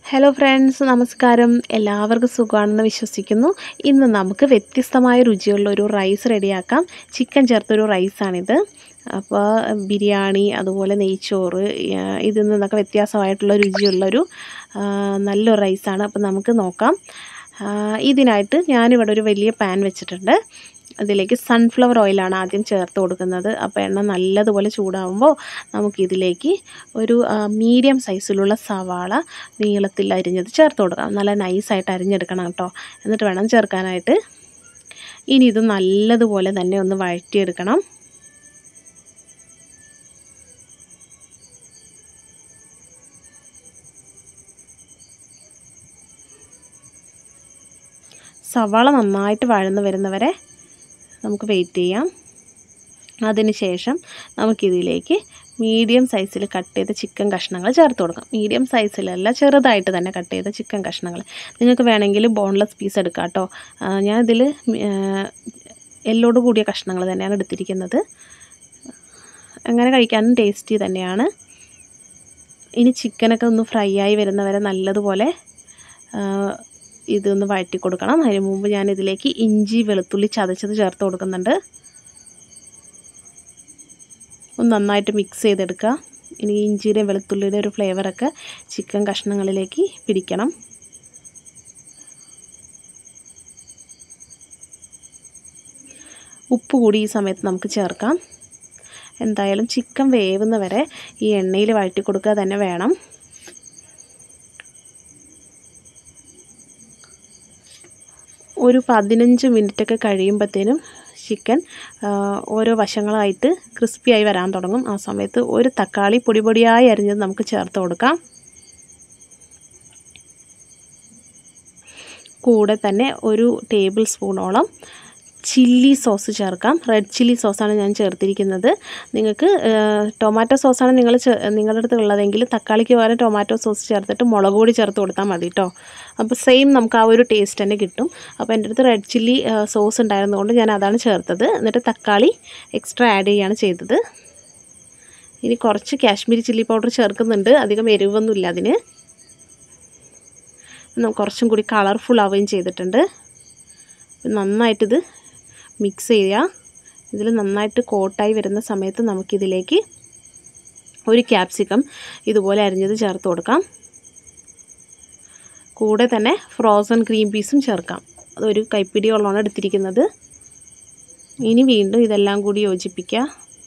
hello friends നമസ്കാരം എല്ലാവർക്കും സുഖമാണെന്ന് വിശ്വസിക്കുന്നു ഇന്ന് നമുക്ക് വ്യത്യസ്തമായ രുചിയുള്ള ഒരു റൈസ് റെഡിയാക്കാം ചിക്കൻ ചേർത്തൊരു റൈസാണിത് അപ്പോൾ ബിരിയാണി അതുപോലെ നെയ്ച്ചോറ് ആ, ഇതിൽ നിന്നൊക്കെ വ്യത്യാസമായിട്ടുള്ള രുചിയുള്ളൊരു ആ, നല്ലൊരു റൈസാണ് അപ്പോൾ നമുക്ക് നോക്കാം ആ, ഇതിനായിട്ട് ഞാനിവിടെ ഒരു വലിയ പാൻ വെച്ചിട്ടുണ്ട് അതിലേക്ക് സൺഫ്ലവർ ഓയിലാണ് ആദ്യം ചേർത്ത് കൊടുക്കുന്നത് അപ്പോൾ എണ്ണ നല്ലതുപോലെ ചൂടാകുമ്പോൾ നമുക്കിതിലേക്ക് ഒരു മീഡിയം സൈസിലുള്ള സവാള നീളത്തിൽ അരിഞ്ഞത് ചേർത്ത് കൊടുക്കാം നല്ല നൈസായിട്ട് അരിഞ്ഞെടുക്കണം കേട്ടോ എന്നിട്ട് വേണം ചേർക്കാനായിട്ട് ഇനി ഇത് നല്ലതുപോലെ തന്നെ ഒന്ന് വഴറ്റിയെടുക്കണം സവാള നന്നായിട്ട് വഴന്ന് വരുന്നവരെ നമുക്ക് വെയിറ്റ് ചെയ്യാം അതിന് ശേഷം നമുക്കിതിലേക്ക് മീഡിയം സൈസിൽ കട്ട് ചെയ്ത ചിക്കൻ കഷ്ണങ്ങൾ ചേർത്ത് കൊടുക്കാം മീഡിയം സൈസിലല്ല ചെറുതായിട്ട് തന്നെ കട്ട് ചെയ്ത ചിക്കൻ കഷ്ണങ്ങൾ നിങ്ങൾക്ക് വേണമെങ്കിൽ ബോൺലെസ് പീസ് എടുക്കാം കേട്ടോ ഞാൻ ഇതിൽ എല്ലോട് കൂടിയ കഷ്ണങ്ങൾ തന്നെയാണ് എടുത്തിരിക്കുന്നത് അങ്ങനെ കഴിക്കാനും ടേസ്റ്റി തന്നെയാണ് ഇനി ചിക്കനൊക്കെ ഒന്ന് ഫ്രൈ ആയി വരുന്നവരെ നല്ലതുപോലെ ആ, ഇതൊന്ന് വഴറ്റി കൊടുക്കണം അതിന് മുമ്പ് ഞാൻ ഇതിലേക്ക് ഇഞ്ചി വെളുത്തുള്ളി ചതച്ചത് ചേർത്ത് കൊടുക്കുന്നുണ്ട് ഒന്ന് നന്നായിട്ട് മിക്സ് ചെയ്തെടുക്കുക ഇനി ഇഞ്ചിയുടെ വെളുത്തുള്ളിയുടെ ഒരു ഫ്ലേവറൊക്കെ ചിക്കൻ കഷ്ണങ്ങളിലേക്ക് പിടിക്കണം ഉപ്പ് കൂടി ഈ സമയത്ത് നമുക്ക് ചേർക്കാം എന്തായാലും ചിക്കൻ വേവുന്ന വരെ ഈ എണ്ണയിൽ വഴറ്റി കൊടുക്കുക തന്നെ വേണം ഒരു പതിനഞ്ച് മിനിറ്റൊക്കെ കഴിയുമ്പോഴത്തേനും ചിക്കൻ ആ, ഓരോ വശങ്ങളായിട്ട് ക്രിസ്പിയായി വരാൻ തുടങ്ങും ആ സമയത്ത് ഒരു തക്കാളി പൊടി പൊടിയായി അരിഞ്ഞത് നമുക്ക് ചേർത്ത് കൊടുക്കാം കൂടെ തന്നെ ഒരു ടേബിൾ സ്പൂണോളം ചില്ലി സോസ് ചേർക്കാം റെഡ് ചില്ലി സോസാണ് ഞാൻ ചേർത്തിരിക്കുന്നത് നിങ്ങൾക്ക് ടൊമാറ്റോ സോസാണ് നിങ്ങൾ ചേ- നിങ്ങളുടെ അടുത്ത് ഉള്ളതെങ്കിൽ തക്കാളിക്ക് പകരം ടൊമാറ്റോ സോസ് ചേർത്തിട്ട് മുളക് പൊടി ചേർത്ത് കൊടുത്താൽ മതി കേട്ടോ അപ്പോൾ സെയിം നമുക്ക് ആ ഒരു ടേസ്റ്റ് തന്നെ കിട്ടും അപ്പോൾ എൻ്റെ അടുത്ത് റെഡ് ചില്ലി സോസ് ഉണ്ടായിരുന്നതുകൊണ്ട് ഞാൻ അതാണ് ചേർത്തത് എന്നിട്ട് തക്കാളി എക്സ്ട്രാ ആഡ് ചെയ്യുകയാണ് ചെയ്തത് ഇനി കുറച്ച് കാശ്മീരി ചില്ലി പൗഡർ ചേർക്കുന്നുണ്ട് അധികം എരിവൊന്നുമില്ല അതിന് ന- കുറച്ചും കൂടി കളർഫുൾ ആവുകയും ചെയ്തിട്ടുണ്ട് നന്നായിട്ടിത് മിക്സ് ചെയ്യുക ഇതിൽ നന്നായിട്ട് കോട്ടായി വരുന്ന സമയത്ത് നമുക്കിതിലേക്ക് ഒരു ക്യാപ്സിക്കം ഇതുപോലെ അരിഞ്ഞത് ചേർത്ത് കൊടുക്കാം കൂടെ തന്നെ ഫ്രോസൺ ക്രീം പീസും ചേർക്കാം അതൊരു കൈപ്പിടിയോളമാണ് എടുത്തിരിക്കുന്നത് ഇനി വീണ്ടും ഇതെല്ലാം കൂടി യോജിപ്പിക്കുക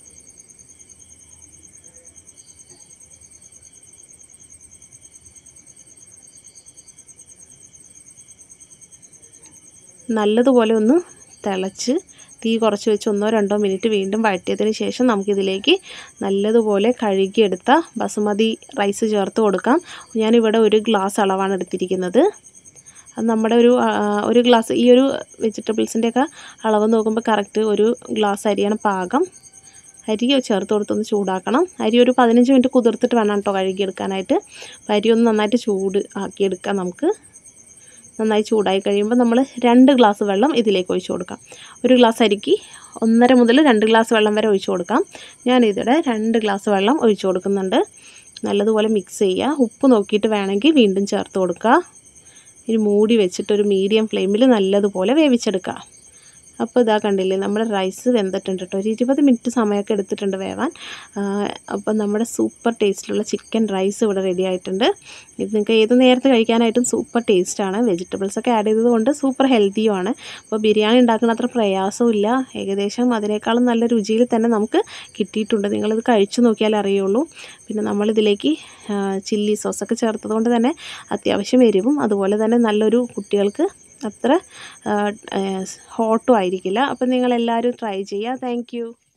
നല്ലതുപോലെ ഒന്ന് തിളച്ച് തീ കുറച്ച് വെച്ച് ഒന്നോ രണ്ടോ മിനിറ്റ് വീണ്ടും വഴറ്റിയതിന് ശേഷം നമുക്കിതിലേക്ക് നല്ലതുപോലെ കഴുകിയെടുത്ത ബസുമതി റൈസ് ചേർത്ത് കൊടുക്കാം ഞാനിവിടെ ഒരു ഗ്ലാസ് അളവാണ് എടുത്തിരിക്കുന്നത് അത് നമ്മുടെ ഒരു ആ, ഒരു ഗ്ലാസ് ഈ ഒരു വെജിറ്റബിൾസിൻ്റെയൊക്കെ അളവ് നോക്കുമ്പോൾ കറക്റ്റ് ഒരു ഗ്ലാസ് അരിയാണ് പാകം അരി ചേർത്ത് കൊടുത്തൊന്ന് ചൂടാക്കണം അരി ഒരു പതിനഞ്ച് മിനിറ്റ് കുതിർത്തിട്ട് വേണം കേട്ടോ കഴുകിയെടുക്കാനായിട്ട് അപ്പോൾ അരി ഒന്ന് നന്നായിട്ട് ചൂട് ആക്കിയെടുക്കാം നമുക്ക് നന്നായി ചൂടായി കഴിയുമ്പോൾ നമ്മൾ രണ്ട് ഗ്ലാസ് വെള്ളം ഇതിലേക്ക് ഒഴിച്ചു കൊടുക്കാം ഒരു ഗ്ലാസ് അരിക്ക് ഒന്നര മുതൽ രണ്ട് ഗ്ലാസ് വെള്ളം വരെ ഒഴിച്ചു കൊടുക്കാം ഞാനിതിവിടെ രണ്ട് ഗ്ലാസ് വെള്ളം ഒഴിച്ചു കൊടുക്കുന്നുണ്ട് നല്ലതുപോലെ മിക്സ് ചെയ്യുക ഉപ്പ് നോക്കിയിട്ട് വേണമെങ്കിൽ വീണ്ടും ചേർത്ത് കൊടുക്കുക ഇനി മൂടി വെച്ചിട്ട് ഒരു മീഡിയം ഫ്ലെയിമിൽ നല്ലതുപോലെ വേവിച്ചെടുക്കുക അപ്പോൾ ഇതാ കണ്ടില്ലേ നമ്മുടെ റൈസ് വെന്തിട്ടുണ്ട് കേട്ടോ ഒരു ഇരുപത് മിനിറ്റ് സമയമൊക്കെ എടുത്തിട്ടുണ്ട് വേവാൻ അപ്പോൾ നമ്മുടെ സൂപ്പർ ടേസ്റ്റിലുള്ള ചിക്കൻ റൈസ് ഇവിടെ റെഡി ആയിട്ടുണ്ട് ഇത് നിങ്ങൾക്ക് ഏത് നേരത്ത് കഴിക്കാനായിട്ടും സൂപ്പർ ടേസ്റ്റാണ് വെജിറ്റബിൾസ് ഒക്കെ ആഡ് ചെയ്തത് കൊണ്ട് സൂപ്പർ ഹെൽത്തിയുമാണ് അപ്പോൾ ബിരിയാണി ഉണ്ടാക്കുന്ന അത്ര പ്രയാസവും ഇല്ല ഏകദേശം അതിനേക്കാളും നല്ല രുചിയിൽ തന്നെ നമുക്ക് കിട്ടിയിട്ടുണ്ട് നിങ്ങളിത് കഴിച്ചു നോക്കിയാൽ അറിയുള്ളൂ പിന്നെ നമ്മളിതിലേക്ക് ചില്ലി സോസൊക്കെ ചേർത്തത് കൊണ്ട് തന്നെ അത്യാവശ്യം എരിവും അതുപോലെ തന്നെ നല്ലൊരു കുട്ടികൾക്ക് അത്ര ഹോട്ടും ആയിരിക്കില്ല അപ്പം നിങ്ങളെല്ലാവരും ട്രൈ ചെയ്യുക താങ്ക്